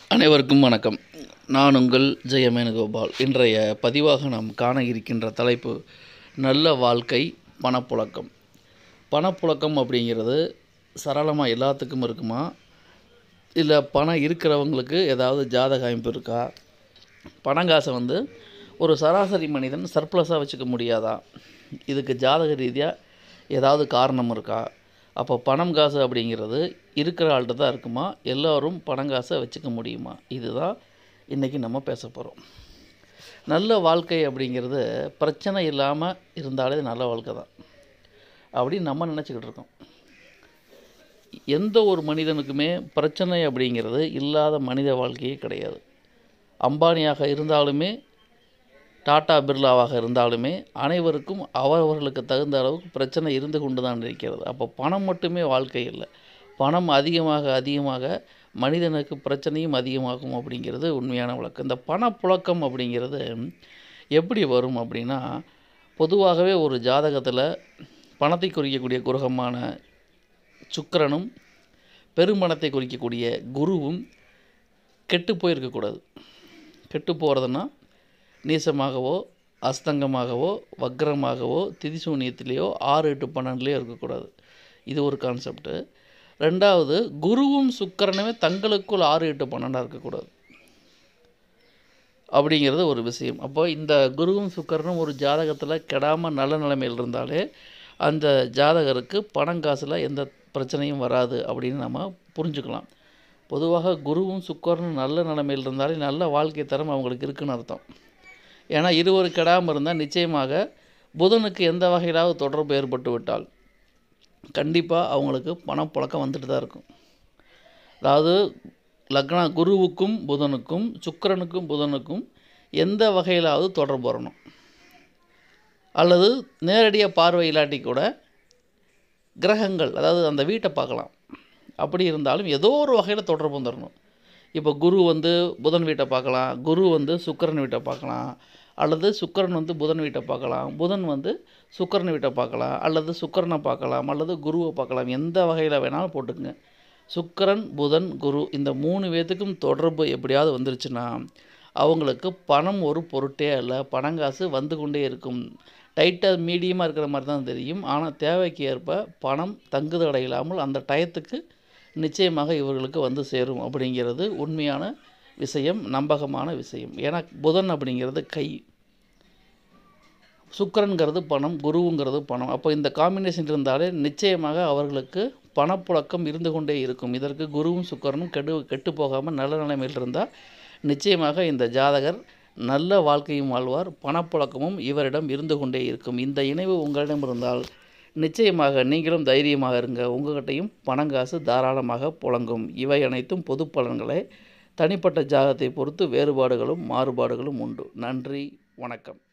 அனைவருக்கும் வணக்கம் நான் உங்கள் ஜெயமேனுகோபால் இன்றைய பதிவாக நாம் காண இருக்கின்ற தலைப்பு நல்ல வாழ்க்கை பணப்புழக்கம் பணப்புழக்கம் அப்படிங்கிறது சரளமாக எல்லாத்துக்கும் இருக்குமா இல்லை பணம் இருக்கிறவங்களுக்கு ஏதாவது ஜாதக அமைப்பு இருக்கா பணங்காசை வந்து ஒரு சராசரி மனிதன் சர்ப்ளஸாக வச்சுக்க முடியாதா இதுக்கு ஜாதக ரீதியாக ஏதாவது காரணம் இருக்கா அப்போ பணம் காசு அப்படிங்கிறது இருக்கிற ஆள்கிட்ட தான் இருக்குமா எல்லோரும் பணங்காசை வச்சுக்க முடியுமா இதுதான் இன்றைக்கி நம்ம பேச போகிறோம் நல்ல வாழ்க்கை அப்படிங்கிறது பிரச்சனை இல்லாமல் இருந்தாலே நல்ல வாழ்க்கை தான் அப்படின்னு நம்ம நினச்சிக்கிட்டு இருக்கோம் எந்த ஒரு மனிதனுக்குமே பிரச்சனை அப்படிங்கிறது இல்லாத மனித வாழ்க்கையே கிடையாது அம்பானியாக இருந்தாலுமே டாடா பிர்லாவாக இருந்தாலுமே அனைவருக்கும் அவரவர்களுக்கு தகுந்த அளவுக்கு பிரச்சனை இருந்து கொண்டு தான் இருக்கிறது அப்போ பணம் மட்டுமே வாழ்க்கை இல்லை பணம் அதிகமாக அதிகமாக மனிதனுக்கு பிரச்சனையும் அதிகமாகும் அப்படிங்கிறது உண்மையான வழக்கம் இந்த பணப்புழக்கம் அப்படிங்கிறது எப்படி வரும் அப்படின்னா பொதுவாகவே ஒரு ஜாதகத்தில் பணத்தை குறிக்கக்கூடிய குரகமான சுக்கிரனும் பெரும்பணத்தை குறிக்கக்கூடிய குருவும் கெட்டு போயிருக்கக்கூடாது கெட்டு போகிறதுனா நீசமாகவோ அஸ்தங்கமாகவோ வக்ரமாகவோ திதிசூன்யத்திலேயோ ஆறு எட்டு பன்னெண்டுலேயோ இருக்கக்கூடாது இது ஒரு கான்செப்ட்டு ரெண்டாவது குருவும் சுக்கிரனுமே தங்களுக்குள் ஆறு எட்டு பன்னெண்டாக இருக்கக்கூடாது அப்படிங்கிறது ஒரு விஷயம் அப்போ இந்த குருவும் சுக்கிரனும் ஒரு ஜாதகத்தில் கெடாமல் நல்ல நிலைமையில் இருந்தாலே அந்த ஜாதகருக்கு பணம் காசில் எந்த பிரச்சனையும் வராது அப்படின்னு நம்ம புரிஞ்சுக்கலாம் பொதுவாக குருவும் சுக்கரனும் நல்ல நிலைமையில் இருந்தாலே நல்ல வாழ்க்கை தரம் அவங்களுக்கு இருக்குன்னு அர்த்தம் ஏன்னா இருவர் கெடாமல் இருந்தால் நிச்சயமாக புதனுக்கு எந்த வகையிலாவது தொடர்பு ஏற்பட்டு விட்டால் கண்டிப்பாக அவங்களுக்கு பணப்புழக்கம் வந்துட்டு தான் இருக்கும் அதாவது லக்னா குருவுக்கும் புதனுக்கும் சுக்கிரனுக்கும் புதனுக்கும் எந்த வகையிலாவது தொடர்பு வரணும் அல்லது நேரடியாக பார்வை இல்லாட்டி கூட கிரகங்கள் அதாவது அந்த வீட்டை பார்க்கலாம் அப்படி இருந்தாலும் ஏதோ ஒரு வகையில் தொடர்பு வந்துடணும் இப்போ குரு வந்து புதன் வீட்டை பார்க்கலாம் குரு வந்து சுக்கிரன் வீட்டை பார்க்கலாம் அல்லது சுக்கிரன் வந்து புதன் வீட்டை பார்க்கலாம் புதன் வந்து சுக்கிரன் வீட்டை பார்க்கலாம் அல்லது சுக்கிரனை பார்க்கலாம் அல்லது குருவை பார்க்கலாம் எந்த வகையில் வேணாலும் போட்டுக்குங்க சுக்கிரன் புதன் குரு இந்த மூணு பேத்துக்கும் தொடர்பு எப்படியாவது வந்துருச்சுன்னா அவங்களுக்கு பணம் ஒரு பொருட்டே அல்ல பணங்காசு வந்து கொண்டே இருக்கும் டைட்டாக மீடியமாக இருக்கிற மாதிரி தான் தெரியும் ஆனால் தேவைக்கு ஏற்ப பணம் தங்குதடை இல்லாமல் அந்த டயத்துக்கு நிச்சயமாக இவர்களுக்கு வந்து சேரும் அப்படிங்கிறது உண்மையான விஷயம் நம்பகமான விஷயம் ஏன்னா புதன் அப்படிங்கிறது கை சுக்கரன்கிறது பணம் குருவுங்கிறது பணம் அப்போ இந்த காம்பினேஷன் இருந்தாலே நிச்சயமாக அவர்களுக்கு பணப்புழக்கம் இருந்து கொண்டே இருக்கும் இதற்கு குருவும் சுக்கரனும் கெடு கெட்டு போகாமல் நல்ல நிலைமையில் இருந்தால் நிச்சயமாக இந்த ஜாதகர் நல்ல வாழ்க்கையும் வாழ்வார் பணப்புழக்கமும் இவரிடம் இருந்து கொண்டே இருக்கும் இந்த இணைவு உங்களிடம் இருந்தால் நிச்சயமாக நீங்களும் தைரியமாக இருங்க உங்கள்கிட்டையும் பணங்காசு தாராளமாக புழங்கும் இவை அனைத்தும் பொது பலன்களே தனிப்பட்ட ஜாதகத்தை பொறுத்து வேறுபாடுகளும் மாறுபாடுகளும் உண்டு நன்றி வணக்கம்